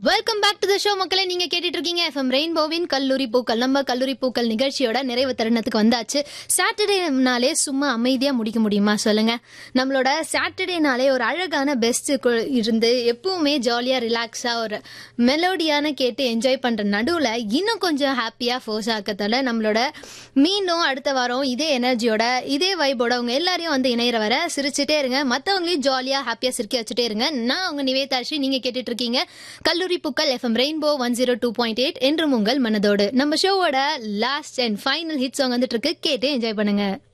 welcome back to the show மக்களை நீங்க கேட்டுட்டு இருக்கீங்க எஃப்எம் ரெயின்போவின் கல்லூரி பூக்கள் நம்ம கல்லூரி பூக்கள் நிகழ்ச்சியோட நிறைவு தருணத்துக்கு வந்தாச்சு சாட்டர்டேனாலே சும்மா அமைதியா முடிக்க முடியுமா சொல்லுங்க நம்மளோட சாட்டர்டேனாலே ஒரு அழகான பெஸ்ட் இருந்து எப்பவுமே ஜாலியா ரிலாக்ஸா ஒரு மெலோடியான கேட்டு என்ஜாய் பண்ற நடுவுல இன்னும் கொஞ்சம் ஹாப்பியா ஃபோர்ஸ் ஆக்கத்தால நம்மளோட மீண்டும் அடுத்த வாரம் இதே எனர்ஜியோட இதே வைபோட உங்க எல்லாரையும் வந்து இணையிற வர சிரிச்சுட்டே இருங்க மத்தவங்களையும் ஜாலியா ஹாப்பியா சிரிக்க வச்சுட்டே இருங்க நான் உங்க நிவேதாஷி நீங்க கேட்டுட்டு இருக்கீங்க கல்லூரி புக்கல் FM Rainbow one zero two point eight என்றும் உங்கள் மனதோடு நம்ம ஷோவோட last and final hit song வந்துட்டு இருக்கு கேட்டு என்ஜாய் பண்ணுங்க